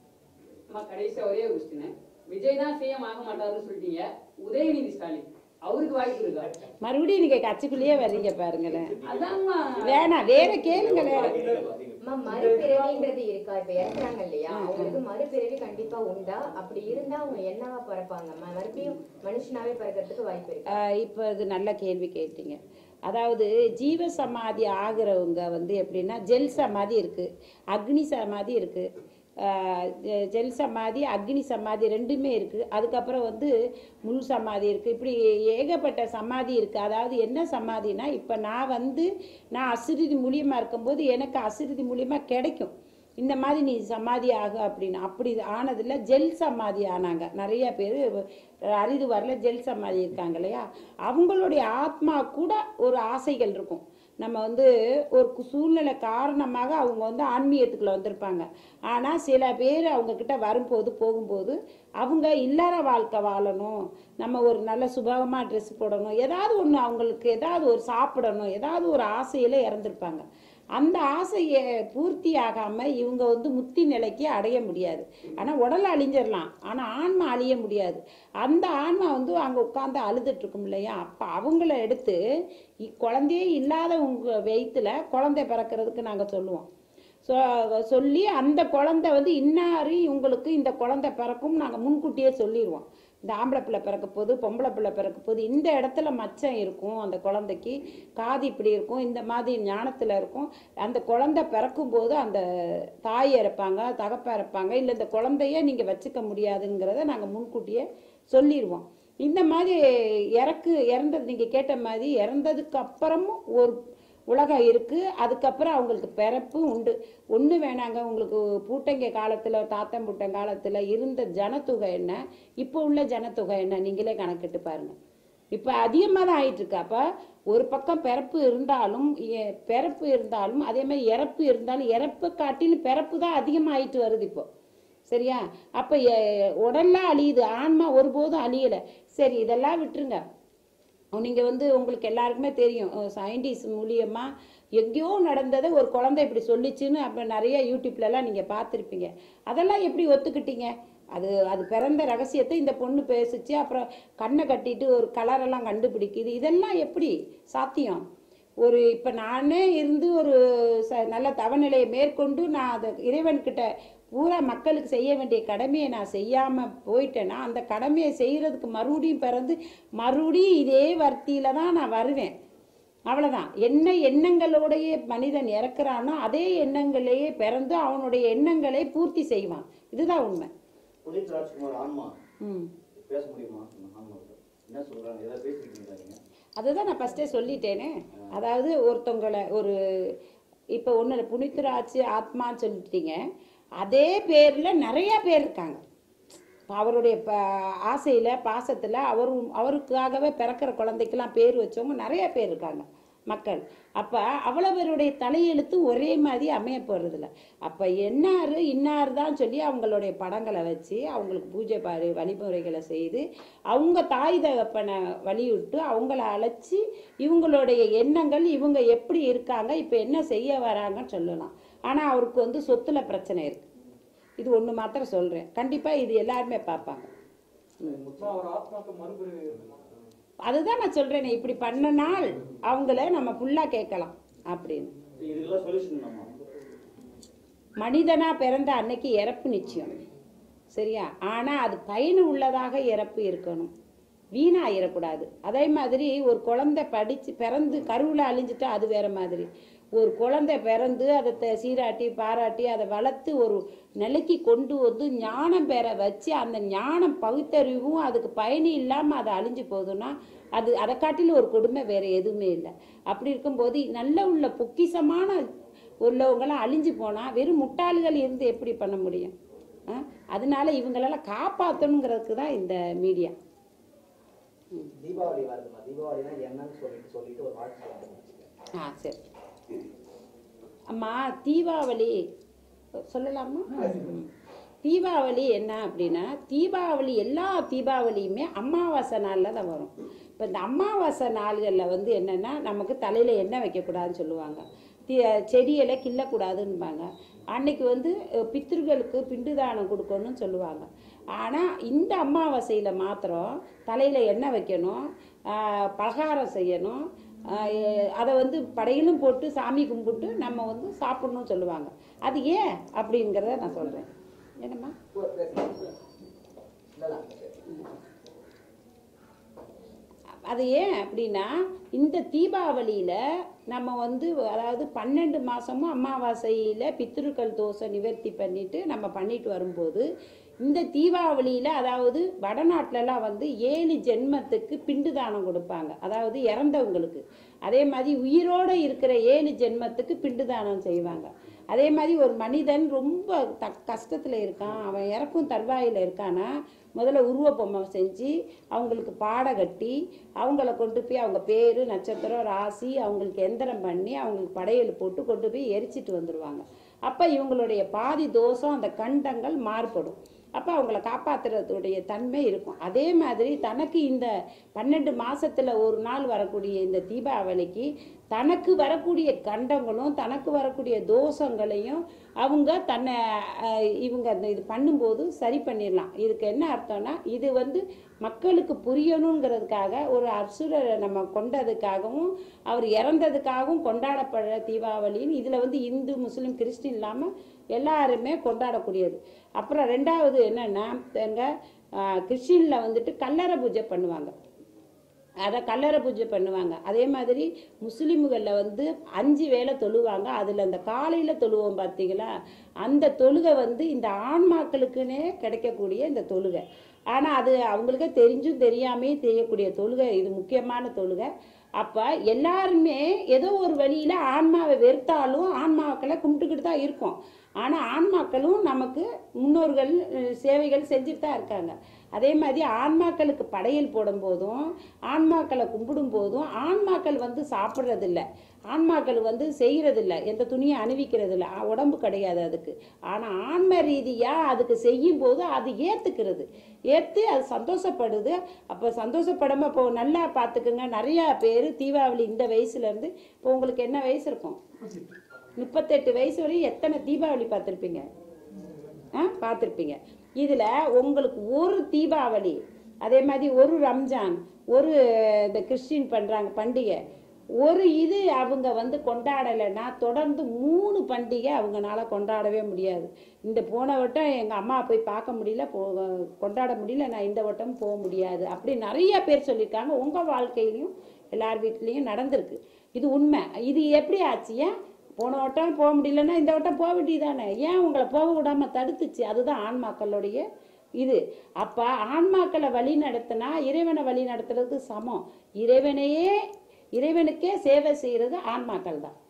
அம்மா கடைசியா ஒரே ஒரு கொஸ்டின் விஜய் தான் சிஎம் ஆக மாட்டாருன்னு சொல்லிட்டீங்க உதயநிதி ஸ்டாலின் அவருக்கு வாய்ப்பு இருக்கா மறுபடியும் நீங்க கட்சிக்குள்ளேயே வர்றீங்க பாருங்களேன் அதான்மா வேணாம் வேற கேளுங்களேன் அம்மா மறுபிறவின்றது இருக்கா இப்ப இறக்குறாங்க இல்லையா அவங்களுக்கு மறுபிறவி கண்டிப்பா உண்டா அப்படி இருந்தா அவங்க என்னவா பிறப்பாங்க மறுபடியும் மனுஷனாவே பிறக்கிறதுக்கு வாய்ப்பு இருக்கு ஆஹ் இப்போ இது நல்ல கேள்வி கேட்டீங்க அதாவது ஜீவ சமாதி ஆகிறவங்க வந்து எப்படின்னா ஜெல் சமாதி இருக்கு அக்னி சமாதி இருக்கு ஆஹ் ஜெ- ஜெல் சமாதி அக்னி சமாதி ரெண்டுமே இருக்கு அதுக்கப்புறம் வந்து முள் சமாதி இருக்கு இப்படி ஏகப்பட்ட சமாதி இருக்கு அதாவது என்ன சமாதினா இப்போ நான் வந்து நான் அசிறுதி மூலியமா இருக்கும்போது எனக்கு அசிறுதி மூலியமா கிடைக்கும் இந்த மாதிரி நீ சமாதி ஆகு அப்படின்னு அப்படி ஆனதில்ல ஜெல் சமாதி ஆனாங்க நிறைய பேர் அரிது வரல ஜெல் சமாதி இருக்காங்க இல்லையா அவங்களுடைய ஆத்மா கூட ஒரு ஆசைகள் இருக்கும் நம்ம வந்து ஒரு கு- சூழ்நிலை காரணமாக அவங்க வந்து ஆன்மீகத்துக்குள்ள வந்திருப்பாங்க ஆனால் சில பேர் அவங்க கிட்ட வரும்போது போகும்போது அவங்க இல்லற வாழ்க்கை வாழணும் நம்ம ஒரு நல்ல சுபகமாக ட்ரெஸ் போடணும் ஏதாவது ஒன்று அவங்களுக்கு ஏதாவது ஒரு சாப்பிடணும் ஏதாவது ஒரு ஆசையில் இறந்துருப்பாங்க அந்த ஆசையை பூர்த்தி ஆகாமல் இவங்க வந்து முத்தி நிலைக்கு அடைய முடியாது ஆனால் உடல் அழிஞ்சிடலாம் ஆனால் ஆன்மா அழிய முடியாது அந்த ஆன்மா வந்து அங்கே உட்காந்து அழுதுட்டு இருக்கும் இல்லையா அப்போ அவங்கள எடுத்து இ- குழந்தையே இல்லாத உங்க வயிற்றுல குழந்தை பிறக்கிறதுக்கு நாங்கள் சொல்லுவோம் ஸோ சொல்லி அந்த குழந்தை வந்து இன்னாரு உங்களுக்கு இந்த குழந்தை பிறக்கும் நாங்கள் முன்கூட்டியே சொல்லிடுவோம் இந்த ஆம்பளை பிள்ளை பிறக்க போகுது பொம்பளை பிள்ளை பிறக்க போகுது இந்த இடத்துல மச்சம் இருக்கும் அந்த குழந்தைக்கு காது இப்படி இருக்கும் இந்த மாதிரி ஞானத்தில் இருக்கும் அந்த குழந்தை பிறக்கும் போது அந்த தாய் இறப்பாங்க தகப்பா இறப்பாங்க இல்லை இந்த குழந்தைய நீங்கள் வச்சுக்க முடியாதுங்கிறத நாங்கள் முன்கூட்டியே சொல்லிடுவோம் இந்த மாதிரி இறக்கு இறந்தது நீங்கள் கேட்ட மாதிரி இறந்ததுக்கு அப்புறமும் ஒரு உலகம் இருக்குது அதுக்கப்புறம் அவங்களுக்கு பிறப்பும் உண்டு ஒன்று வேணாங்க உங்களுக்கு பூட்டைங்க காலத்தில் தாத்தன் பூட்டன் காலத்தில் இருந்த ஜனத்தொகை என்ன இப்போ உள்ள ஜனத்தொகை என்ன நீங்களே கணக்கிட்டு பாருங்க இப்போ அதிகமாக தான் ஆயிட்டு இருக்கு அப்போ ஒரு பக்கம் பிறப்பு இருந்தாலும் எ- பிறப்பு இருந்தாலும் அதே மாதிரி இறப்பு இருந்தாலும் இறப்பு காட்டிலும் பிறப்பு தான் அதிகமாயிட்டு வருது இப்போ சரியா அப்போ உடல்லாம் அழியுது ஆன்மா ஒருபோதும் அழியலை சரி இதெல்லாம் விட்டுருங்க நீங்கள் வந்து உங்களுக்கு எல்லாருக்குமே தெரியும் சயின்டிஸ்ட் மூலியமா எங்கேயோ நடந்ததை ஒரு குழந்தை இப்படி சொல்லிச்சுன்னு அப்போ நிறைய யூடியூப்லலாம் நீங்கள் பார்த்துருப்பீங்க அதெல்லாம் எப்படி ஒத்துக்கிட்டீங்க அது அது பிறந்த ரகசியத்தை இந்த பொண்ணு பேசுச்சு அப்புறம் கண்ணை கட்டிட்டு ஒரு கலரெல்லாம் கண்டுபிடிக்குது இதெல்லாம் எப்படி சாத்தியம் ஒரு இப்போ நானே இருந்து ஒரு ச நல்ல தவநிலையை மேற்கொண்டு நான் அதை இறைவன்கிட்ட பூரா மக்களுக்கு செய்ய வேண்டிய கடமையை நான் செய்யாமல் போயிட்டேன்னா அந்த கடமையை செய்கிறதுக்கு மறுபடியும் பிறந்து மறுபடியும் இதே வர்த்தியில் தான் நான் வருவேன் அவ்வளோதான் என்ன எண்ணங்களோடையே மனிதன் இறக்குறானோ அதே எண்ணங்களையே பிறந்து அவனுடைய எண்ணங்களை பூர்த்தி செய்வான் இதுதான் உண்மை புனித் ராஜ்குமார் ஆன்மா ம் பேச முடியுமா ஆன்மாவில் என்ன சொல்றாங்க ஏதாவது பேசிருக்கீங்களா நீங்க அதுதான் நான் ஃபஸ்ட்டே சொல்லிட்டேனே அதாவது ஒருத்தவங்களை ஒரு இப்போ ஒன்று புனித்துராட்சி ஆத்மான்னு சொல்லிட்டீங்க அதே பேரில் நிறையா பேர் இருக்காங்க இப்ப அவருடைய ப ஆசையில் பாசத்தில் அவர் அவருக்காகவே பிறக்கிற குழந்தைக்கெல்லாம் பேர் வச்சவங்க நிறைய பேர் இருக்காங்க மக்கள் அப்போ அவ்வளோ பேருடைய தலையெழுத்து ஒரே மாதிரி அமைய போகிறதில்ல அப்போ என்னார் இன்னார் தான் சொல்லி அவங்களுடைய படங்களை வச்சு அவங்களுக்கு பூஜை பாரு வழிமுறைகளை செய்து அவங்க தாய் தகப்பனை வலியுட்டு அவங்கள அழைச்சி இவங்களுடைய எண்ணங்கள் இவங்க எப்படி இருக்காங்க இப்போ என்ன செய்ய வராங்கன்னு சொல்லலாம் ஆனால் அவருக்கு வந்து சொத்துல பிரச்சனை இருக்கு இது ஒன்று மாத்திரம் சொல்கிறேன் கண்டிப்பாக இது எல்லாருமே பார்ப்பாங்க அப்புறம் அவர் ஆத்மாக்கு மறுபிறவி இருக்குமா அதுதான் நான் சொல்கிறேனே இப்படி பண்ணனால் அவங்கள நம்ம ஃபுல்லாக கேட்கலாம் அப்படின்னு இதுக்கெல்லாம் சொல்யூஷன் நம்ம மனிதனா பிறந்த அன்னைக்கு இறப்பு நிச்சயம் சரியா ஆனால் அது பயனு உள்ளதாக இறப்பு இருக்கணும் வீணா ஆயிடக்கூடாது அதே மாதிரி ஒரு குழந்தை படித்து பிறந்து கருவில் அழிஞ்சிட்டா அது வேற மாதிரி ஒரு குழந்தை பிறந்து அதை த- சீராட்டி பாராட்டி அதை வளர்த்து ஒரு நிலைக்கு கொண்டு வந்து ஞானம் பெற வச்சு அந்த ஞானம் பகுத்தறிவும் அதுக்கு பயணி இல்லாமல் அது அழிஞ்சு போகுதுன்னா அது அதை காட்டிலும் ஒரு கொடுமை வேற எதுவுமே இல்லை அப்படி இருக்கும்போது நல்ல உள்ள பொக்கிஷமான உள்ளவங்களாம் அழிஞ்சு போனால் வெறும் முட்டாள்கள் இருந்து எப்படி பண்ண முடியும் ஆ? அதனால இவங்களெல்லாம் காப்பாற்றணுங்கிறதுக்கு தான் இந்த மீடியா தீபாவளி வருதுமா தீபாவளினா என்னன்னு சொல்லிட்டு சொல்லிட்டு ஒரு வாழ்த்து சொல்லுங்க ஆ சரி அம்மா தீபாவளி சொல்லலாமா ம். தீபாவளி என்ன அப்படின்னா தீபாவளி எல்லா தீபாவளியுமே அமாவாசை நாளில் தான் வரும் இப்போ இந்த அமாவாசை நாள்களில் வந்து என்னென்னா நமக்கு தலையில் எண்ணெய் வைக்கக்கூடாதுன்னு சொல்லுவாங்க தி செடியில கிள்ளக்கூடாதுன்பாங்க அன்னைக்கு வந்து அஹ், பித்ருக்களுக்கு பிண்டு தானம் கொடுக்கணும்னு சொல்லுவாங்க ஆனால் இந்த அமாவாசையில் மாத்திரம் தலையில் எண்ணெய் வைக்கணும் ஆஹ், பலகாரம் செய்யணும் ஆஹ், அதை வந்து படையிலும் போட்டு சாமி கும்பிட்டு நம்ம வந்து சாப்பிடணும்னு சொல்லுவாங்க அது ஏன் அப்படிங்கிறத நான் சொல்கிறேன் என்னம்மா அது ஏன் அப்படின்னா இந்த தீபாவளியில் நம்ம வந்து அதாவது பன்னெண்டு மாதமும் அமாவாசையில் பித்ருக்கள் தோசை நிவர்த்தி பண்ணிட்டு நம்ம பண்ணிட்டு வரும்போது இந்த தீபாவளியில் அதாவது வடநாட்டிலலாம் வந்து ஏழு ஜென்மத்துக்கு பிண்டு தானம் கொடுப்பாங்க அதாவது இறந்தவங்களுக்கு அதே மாதிரி உயிரோடு இருக்கிற ஏழு ஜென்மத்துக்கு பிண்டு தானம் செய்வாங்க அதே மாதிரி ஒரு மனிதன் ரொம்ப த கஷ்டத்தில் இருக்கான் அவன் இறக்கும் தருவாயில் இருக்கானா முதல்ல உருவ பொம்மை செஞ்சு அவங்களுக்கு பாடை கட்டி அவங்கள கொண்டு போய் அவங்க பேர் நட்சத்திரம் ராசி அவங்களுக்கு எந்திரம் பண்ணி அவங்களுக்கு படையல் போட்டு கொண்டு போய் எரிச்சிட்டு வந்துடுவாங்க அப்போ இவங்களுடைய பாதி தோஷம் அந்த கண்டங்கள் மாறுபடும் அப்போ அவங்கள காப்பாற்றுறதுடைய தன்மை இருக்கும் அதே மாதிரி தனக்கு இந்த பன்னெண்டு மாசத்துல ஒரு நாள் வரக்கூடிய இந்த தீபாவளிக்கு தனக்கு வரக்கூடிய கண்டங்களும் தனக்கு வரக்கூடிய தோஷங்களையும் அவங்க தன்னை அஹ், இவங்க அந்த இது பண்ணும்போது சரி பண்ணிடலாம் இதுக்கு என்ன அர்த்தம்னா இது வந்து மக்களுக்கு புரியணுங்கிறதுக்காக ஒரு அசுரரை நம்ம கொண்டதுக்காகவும் அவர் இறந்ததுக்காகவும் கொண்டாடப்படுற தீபாவளின்னு இதில் வந்து இந்து முஸ்லீம் கிறிஸ்டின் இல்லாமல் எல்லாருமே கொண்டாடக்கூடியது அப்புறம் ரெண்டாவது என்னென்னா எங்கள் கிறிஸ்டினில் வந்துட்டு கல்லறை பூஜை பண்ணுவாங்க அதை கல்லறை பூஜை பண்ணுவாங்க அதே மாதிரி முஸ்லீம்களில் வந்து அஞ்சு வேளை தொழுவாங்க அதில் அந்த காலையில் தொழுவோம் பார்த்தீங்களா அந்த தொழுகை வந்து இந்த ஆன்மாக்களுக்குன்னே கிடைக்கக்கூடிய இந்த தொழுகை ஆனால் அது அவங்களுக்கே தெரிஞ்சும் தெரியாமையும் செய்யக்கூடிய தொழுகை இது முக்கியமான தொழுகை அப்போ எல்லாருமே ஏதோ ஒரு வழியில் ஆன்மாவை வெறுத்தாலும் ஆன்மாக்களை கும்பிட்டுக்கிட்டு தான் இருக்கோம் ஆனால் ஆன்மாக்களும் நமக்கு முன்னோர்கள் அஹ், சேவைகள் செஞ்சுட்டு தான் இருக்காங்க அதே மாதிரி ஆன்மாக்களுக்கு படையல் போடும்போதும் ஆன்மாக்களை கும்பிடும் போதும் ஆன்மாக்கள் வந்து சாப்பிட்றதில்ல ஆன்மாக்கள் வந்து செய்கிறதில்ல எந்த துணியை அணிவிக்கிறதில்ல ஆ, உடம்பு கிடையாது அதுக்கு ஆனால் ஆன்ம ரீதியாக அதுக்கு செய்யும் போது அது ஏற்றுக்கிறது ஏற்று அது சந்தோஷப்படுது அப்போ சந்தோஷப்படாமல் இப்போ நல்லா பார்த்துக்குங்க நிறையா பேர் தீபாவளி இந்த வயசுலேருந்து இப்போ உங்களுக்கு என்ன வயசு இருக்கும் முப்பத்தெட்டு வயசு வரையும் எத்தனை தீபாவளி பார்த்துருப்பீங்க ஆ பார்த்துருப்பீங்க இதில் உங்களுக்கு ஒரு தீபாவளி அதே மாதிரி ஒரு ரம்ஜான் ஒரு இந்த கிறிஸ்டின் பண்ணுறாங்க பண்டிகை ஒரு இது அவங்க வந்து கொண்டாடலைன்னா தொடர்ந்து மூணு பண்டிகை அவங்கனால கொண்டாடவே முடியாது இந்த போன வட்டம் எங்கள் அம்மா போய் பார்க்க முடியல போ கொண்டாட முடியல நான் இந்த வட்டம் போக முடியாது அப்படி நிறைய பேர் சொல்லியிருக்காங்க உங்கள் வாழ்க்கையிலையும் எல்லார் வீட்லேயும் நடந்திருக்கு இது உண்மை இது எப்படி ஆச்சு ஏன் போன வட்டம் போக முடியலன்னா இந்த வட்டம் போக வேண்டியதானே ஏன் உங்களை போக விடாம தடுத்துச்சு அதுதான் ஆன்மாக்களுடைய இது அப்போ ஆன்மாக்களை வழி நடத்தினா இறைவனை வழி நடத்துறது சமம் இறைவனையே இறைவனுக்கே சேவை செய்கிறது ஆன்மாக்கள் தான்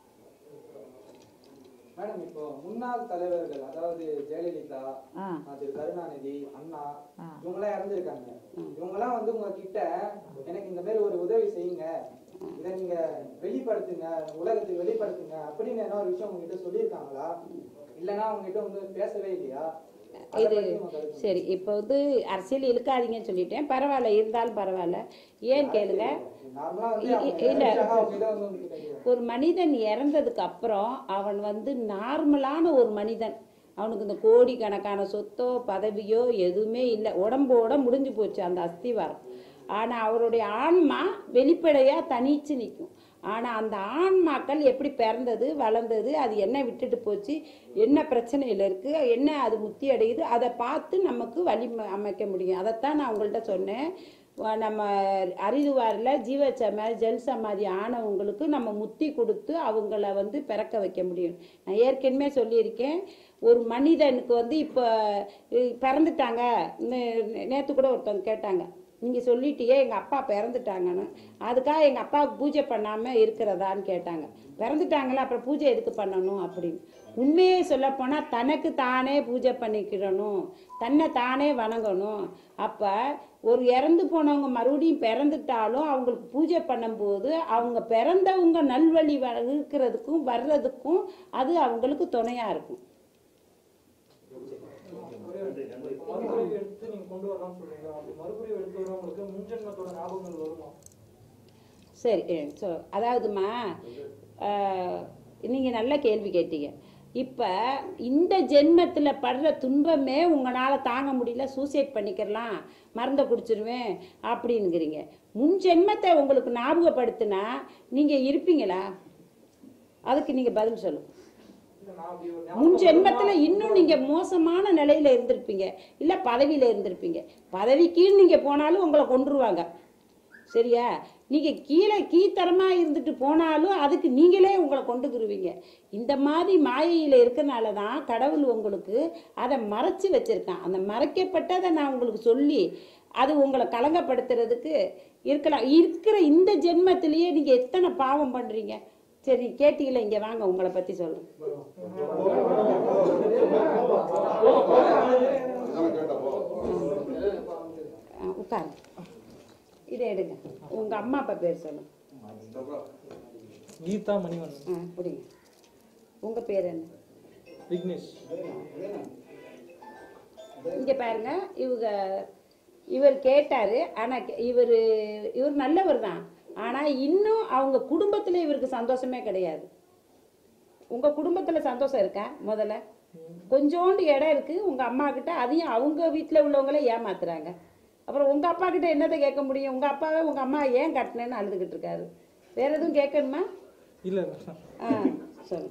மேடம் இப்போ முன்னாள் தலைவர்கள் அதாவது ஜெயலலிதா ஆ ஆ, திரு கருணாநிதி அண்ணா ஆ. இவங்கெல்லாம் இறந்துருக்காங்க இவங்கெல்லாம் வந்து உங்ககிட்ட எனக்கு இந்த மாதிரி ஒரு உதவி செய்யுங்க இதை நீங்க வெளிப்படுத்துங்க உலகத்துக்கு வெளிப்படுத்துங்க அப்படின்னு என்ன ஒரு விஷயம் உங்ககிட்ட சொல்லியிருக்காங்களா இல்லைன்னா உங்ககிட்ட வந்து பேசவே இல்லையா அதை இது பத்தி உங்க கருத்து சரி இப்போ வந்து அரசியல் இழுக்காதீங்கன்னு சொல்லிட்டேன் பரவாயில்ல இருந்தாலும் பரவாயில்ல ஏன் கேளுங்க நார்மலா வந்து இ- அவங்க இ- இல்ல. நினைச்சாங்க, அவங்ககிட்ட வந்து உங்ககிட்ட கேட்கலாம். ஒரு மனிதன் இறந்ததுக்கு அப்புறம் அவன் வந்து நார்மலான ஒரு மனிதன் அவனுக்கு இந்த கோடிக்கணக்கான சொத்தோ பதவியோ எதுவுமே இல்லை உடம்போட முடிஞ்சு போச்சு அந்த அஸ்திவாரம் ஆனால் அவருடைய ஆன்மா வெளிப்படையாக தனிச்சு நிற்கும் ஆனால் அந்த ஆன்மாக்கள் எப்படி பிறந்தது வளர்ந்தது அது என்ன விட்டுட்டு போச்சு என்ன பிரச்சனையில் இருக்குது என்ன அது முத்தி அடையுது அதை பார்த்து நமக்கு வழி ம- அமைக்க முடியும் அதைத்தான் நான் உங்கள்கிட்ட சொன்னேன் வ- நம்ம அரிதுவாரில் ஜீவ சமாதி ஜல் சமாதி ஆனவங்களுக்கு நம்ம முத்தி கொடுத்து அவங்கள வந்து பிறக்க வைக்க முடியும் நான் ஏற்கனவே சொல்லியிருக்கேன் ஒரு மனிதனுக்கு வந்து இப்போ பிறந்துட்டாங்க நேற்று கூட ஒருத்தவங்க கேட்டாங்க நீங்கள் சொல்லிட்டியே எங்கள் அப்பா பிறந்துட்டாங்கன்னு அதுக்காக எங்கள் அப்பாவுக்கு பூஜை பண்ணாமல் இருக்கிறதான்னு கேட்டாங்க பிறந்துட்டாங்களா அப்புறம் பூஜை எதுக்கு பண்ணணும் அப்படின்னு உண்மையே சொல்லப்போனால் தனக்கு தானே பூஜை பண்ணிக்கிடணும் தன்னை தானே வணங்கணும் அப்போ ஒரு இறந்து போனவங்க மறுபடியும் பிறந்துட்டாலும் அவங்களுக்கு பூஜை பண்ணும்போது அவங்க பிறந்தவங்க நல்வழி வ- இருக்கிறதுக்கும் வர்றதுக்கும் அது அவங்களுக்கு துணையாக இருக்கும் மறுபடியும் எடுத்து நீங்க கொண்டு வரலாம்னு சொல்றீங்க அப்படி மறுபடியும் எடுத்து வரவங்களுக்கு முன்ஜென்மத்தோட ஞாபகங்கள் வருமா சரி ஸோ அதாவதுமா நீங்கள் நல்ல கேள்வி கேட்டீங்க இப்போ இந்த ஜென்மத்தில் படுற துன்பமே உங்களால் தாங்க முடியல சூசைட் பண்ணிக்கிறலாம் மருந்தை குடிச்சிருவேன் அப்படின்னுங்கிறீங்க முன் ஜென்மத்தை உங்களுக்கு ஞாபகப்படுத்தினா நீங்கள் இருப்பீங்களா அதுக்கு நீங்கள் பதில் சொல்லுங்க இல்ல நான் அப்படி ஒரு முன் ஞாபகம் ஜென்மத்துல வருமா? இன்னும் நீங்க மோசமான நிலையில இருந்திருப்பீங்க இல்ல பதவியில இருந்திருப்பீங்க பதவிக்கு நீங்க போனாலும் உங்களை கொன்றுவாங்க சரியா நீங்க கீழே கீழ்த்தரமா இருந்துட்டு போனாலும் அதுக்கு நீங்களே உங்களை கொண்டுக்கிருவீங்க இந்த மாதிரி மாயையில இருக்கனால தான் கடவுள் உங்களுக்கு அதை மறைச்சு வச்சிருக்கான் அந்த மறைக்கப்பட்டதை நான் உங்களுக்கு சொல்லி அது உங்களை கலங்கப்படுத்துறதுக்கு இருக்கலாம் இருக்கிற இந்த ஜென்மத்திலேயே நீங்க எத்தனை பாவம் பண்றீங்க சரி கேட்டீங்களா இங்க வாங்க உங்களை பத்தி சொல்லுங்க ஆ, உட்காருங்க இதை எடுங்க உங்க அம்மா அப்பா பேர் சொல்லுங்க கீதா மணிவண்ணன் ஆ பிடிங்க உங்க பேர் என்ன விக்னேஷ் இங்க பாருங்க இவங்க இவர் கேட்டாரு ஆனா கே- இவர் இவர் நல்லவர் தான் ஆனா இன்னும் அவங்க குடும்பத்துல இவருக்கு சந்தோஷமே கிடையாது உங்க குடும்பத்துல சந்தோஷம் இருக்கா முதல்ல கொஞ்சோண்டு இடம் இருக்கு உங்க அம்மா கிட்ட அதையும் அவங்க வீட்டுல உள்ளவங்களே ஏமாத்துறாங்க அப்புறம் உங்க அப்பா கிட்ட என்னத்தை கேட்க முடியும் உங்க அப்பாவே உங்க அம்மா ஏன் கட்டினேன்னு அழுதுகிட்டு இருக்காரு வேற எதுவும் கேட்கணுமா இல்ல ஆ சொல்லு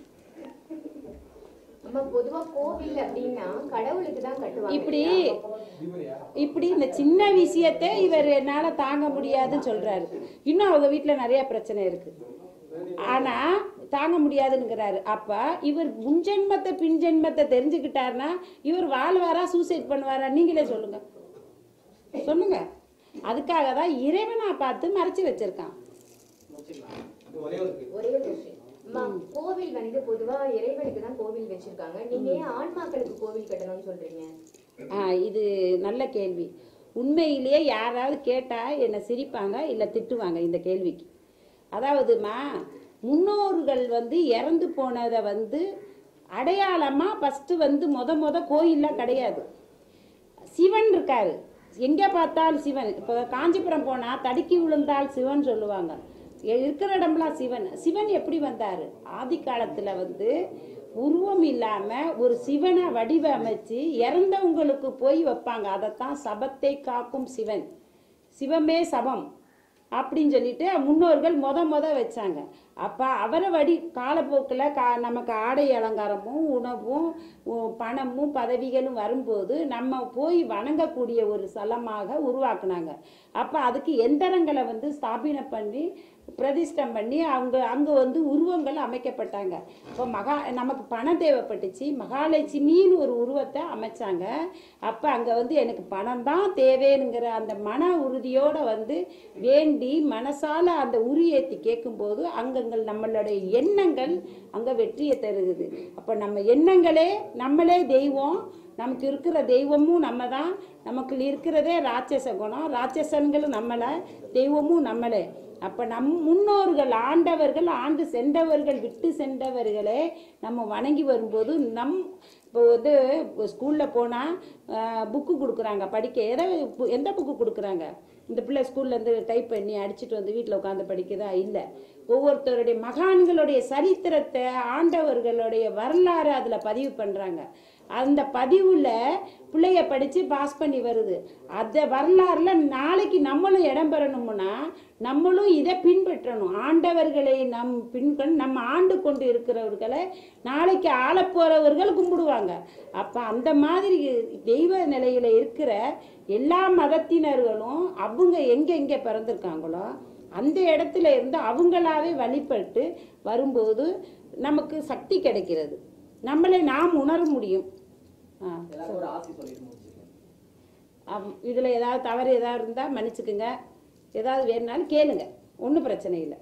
நம்ம பொதுவா கோவில் அப்படின்னா கடவுளுக்கு தான் கட்டுவாங்க இப்படி இல்லையா? இப்படி இந்த சின்ன விஷயத்தை இவர் என்னால தாங்க முடியாதுன்னு சொல்றாரு இன்னும் அவங்க வீட்டுல நிறைய பிரச்சனை இருக்கு ஆனா தாங்க முடியாதுங்கிறாரு அப்ப இவர் முன்ஜென்மத்தை பின்ஜென்மத்தை தெரிஞ்சுக்கிட்டாருன்னா இவர் வாழ்வாரா சூசைட் பண்ணுவாரா நீங்களே சொல்லுங்க சொல்லுங்க அதுக்காக தான் இறைவனா பார்த்து மறைச்சு வச்சிருக்கான் ஒரே ஒரு விஷயம் அம்மா, கோவில் வந்து பொதுவா இறைவனுக்கு தான் கோவில் வச்சிருக்காங்க நீங்க ஏன் ஆன்மாக்களுக்கு கோவில் கட்டணும்னு சொல்றீங்க ஆ இது நல்ல கேள்வி உண்மையிலேயே யாராவது கேட்டால் என்னை சிரிப்பாங்க இல்லை திட்டுவாங்க இந்த கேள்விக்கு அதாவதுமா முன்னோர்கள் வந்து இறந்து போனதை வந்து அடையாளமாக ஃபஸ்ட்டு வந்து முத முத கோயில்லாம் கிடையாது சிவன் இருக்காரு எங்கே பார்த்தாலும் சிவன் இப்போ காஞ்சிபுரம் போனால் தடுக்கி விழுந்தால் சிவன் சொல்லுவாங்க எ- இருக்கிற இடம்லாம் சிவன் சிவன் எப்படி வந்தார் ஆதி காலத்தில் வந்து உருவம் இல்லாமல் ஒரு சிவனை வடிவமைச்சு இறந்தவங்களுக்கு போய் வைப்பாங்க அதைத்தான் சபத்தை காக்கும் சிவன் சிவமே சபம் அப்படின்னு சொல்லிட்டு முன்னோர்கள் முத முத வச்சாங்க அப்போ அவரை வடி காலப்போக்கில் கா நமக்கு ஆடை அலங்காரமும் உணவும் உ- பணமும் பதவிகளும் வரும்போது நம்ம போய் வணங்கக்கூடிய ஒரு ஸ்தலமாக உருவாக்குனாங்க அப்போ அதுக்கு எந்திரங்களை வந்து ஸ்தாபனை பண்ணி பிரதிஷ்டம் பண்ணி அவங்க அங்கே வந்து உருவங்கள் அமைக்கப்பட்டாங்க இப்போ மகா நமக்கு பணம் தேவைப்பட்டுச்சு மகாலட்சுமின்னு ஒரு உருவத்தை அமைச்சாங்க அப்போ அங்கே வந்து எனக்கு பணம் தான் தேவைங்கிற அந்த மன உறுதியோடு வந்து வேண்டி மனசால அந்த உரியேற்றி கேட்கும்போது அங்கங்கள் நம்மளுடைய எண்ணங்கள் அங்கே வெற்றியை தருகுது அப்போ நம்ம எண்ணங்களே நம்மளே தெய்வம் நமக்கு இருக்கிற தெய்வமும் நம்ம தான் நமக்கு இருக்கிறதே ராட்சச குணம் ராட்சசன்களும் நம்மளை தெய்வமும் நம்மளே அப்போ நம் முன்னோர்கள் ஆண்டவர்கள் ஆண்டு சென்றவர்கள் விட்டு சென்றவர்களே நம்ம வணங்கி வரும்போது நம் இப்போ வந்து ஸ்கூலில் போனால் புக்கு கொடுக்குறாங்க படிக்க எதை பு- எந்த புக்கு கொடுக்குறாங்க இந்த பிள்ளை ஸ்கூல்லேருந்து டைப் பண்ணி அடிச்சுட்டு வந்து வீட்டில் உட்காந்து படிக்குதா இல்லை ஒவ்வொருத்தருடைய மகான்களுடைய சரித்திரத்தை ஆண்டவர்களுடைய வரலாறு அதில் பதிவு பண்ணுறாங்க அந்த பதிவில் பிள்ளைய படித்து பாஸ் பண்ணி வருது அந்த வரலாறுல நாளைக்கு நம்மளும் இடம் பெறணும்னா நம்மளும் இதை பின்பற்றணும் ஆண்டவர்களை நம் பின்கொண்டு நம்ம ஆண்டு கொண்டு இருக்கிறவர்களை நாளைக்கு ஆளப்போறவர்கள் கும்பிடுவாங்க அப்போ அந்த மாதிரி தெய்வ நிலையில் இருக்கிற எல்லா மதத்தினர்களும் அவங்க எங்கே எங்கே பிறந்திருக்காங்களோ அந்த இடத்துல இருந்து அவங்களாவே வழிபட்டு வரும்போது நமக்கு சக்தி கிடைக்கிறது நம்மளை நாம் உணர முடியும் ஆ எல்லாரும் ஒரு ஆசி சொல்லிட்டு முடிச்சுக்கேன் ஆம், இதுல ஏதாவது தவறு ஏதாவது இருந்தா மன்னிச்சுக்குங்க ஏதாவது வேணுனாலும் கேளுங்க ஒன்றும் பிரச்சனை இல்லை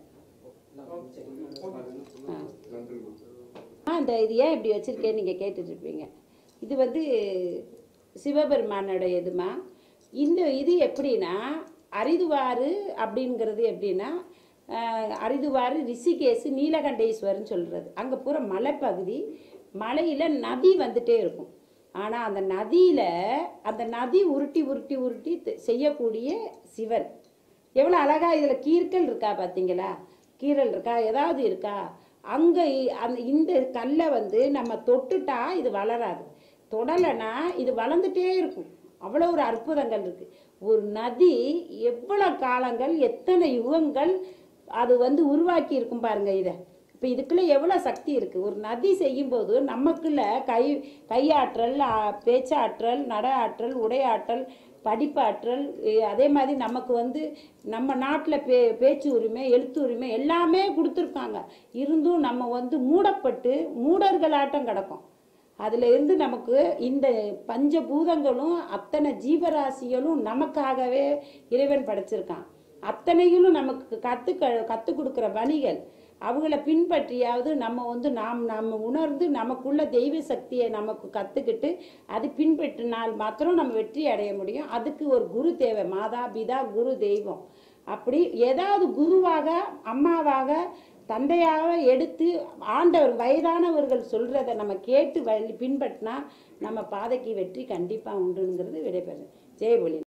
ஆ. ஆ இந்த இது ஏன் இப்படி வச்சிருக்கேன்னு நீங்க கேட்டுட்டு இருப்பீங்க இது வந்து சிவபெருமானோட இதுமா இந்த இது எப்படின்னா அரிதுவாறு அப்படிங்கிறது எப்படின்னா ஆஹ், அரிதுவாறு ரிஷிகேசு நீலகண்டேஸ்வரன் சொல்றது அங்கே பூரா மலைப்பகுதி மலையில் நதி வந்துட்டே இருக்கும் ஆனால் அந்த நதியில் அந்த நதி உருட்டி உருட்டி உருட்டி த- செய்யக்கூடிய சிவன் எவ்வளோ அழகா இதில் கீர்கள் இருக்கா பார்த்தீங்களா கீரல் இருக்கா ஏதாவது இருக்கா அங்கே அந்த இந்த கல்லை வந்து நம்ம தொட்டுட்டா இது வளராது தொடலைன்னா இது வளர்ந்துட்டே இருக்கும் அவ்வளோ ஒரு அற்புதங்கள் இருக்கு ஒரு நதி எவ்வளோ காலங்கள் எத்தனை யுகங்கள் அது வந்து உருவாக்கி இருக்கும் பாருங்க இதை இப்போ இதுக்குள்ள எவ்வளோ சக்தி இருக்கு ஒரு நதி செய்யும்போது நமக்குள்ள கை கையாற்றல் ஆ, பேச்சாற்றல் நட ஆற்றல் உடையாற்றல் படிப்பாற்றல் இ- அதே மாதிரி நமக்கு வந்து நம்ம நாட்டில் பே பேச்சு உரிமை எழுத்து உரிமை எல்லாமே கொடுத்துருக்காங்க இருந்தும் நம்ம வந்து மூடப்பட்டு மூடர்களாட்டம் கிடக்கும் அதுல இருந்து நமக்கு இந்த பஞ்சபூதங்களும் அத்தனை ஜீவராசிகளும் நமக்காகவே இறைவன் படைச்சிருக்கான் அத்தனைகளும் நமக்கு கத்து கற்றுக் கொடுக்குற வழிகள் அவங்கள பின்பற்றியாவது நம்ம வந்து நாம் நம்ம உணர்ந்து நமக்குள்ள தெய்வ சக்தியை நமக்கு கற்றுக்கிட்டு அது பின்பற்றினால் மாத்திரம் நம்ம வெற்றி அடைய முடியும் அதுக்கு ஒரு குரு தேவை மாதா பிதா குரு தெய்வம் அப்படி ஏதாவது குருவாக அம்மாவாக தந்தையாக எடுத்து ஆண்டவர் வயதானவர்கள் சொல்றதை நம்ம கேட்டு வழி பின்பற்றினா நம்ம பாதைக்கு வெற்றி கண்டிப்பாக உண்டுங்கிறது விடைபெறும் ஜெயபொலி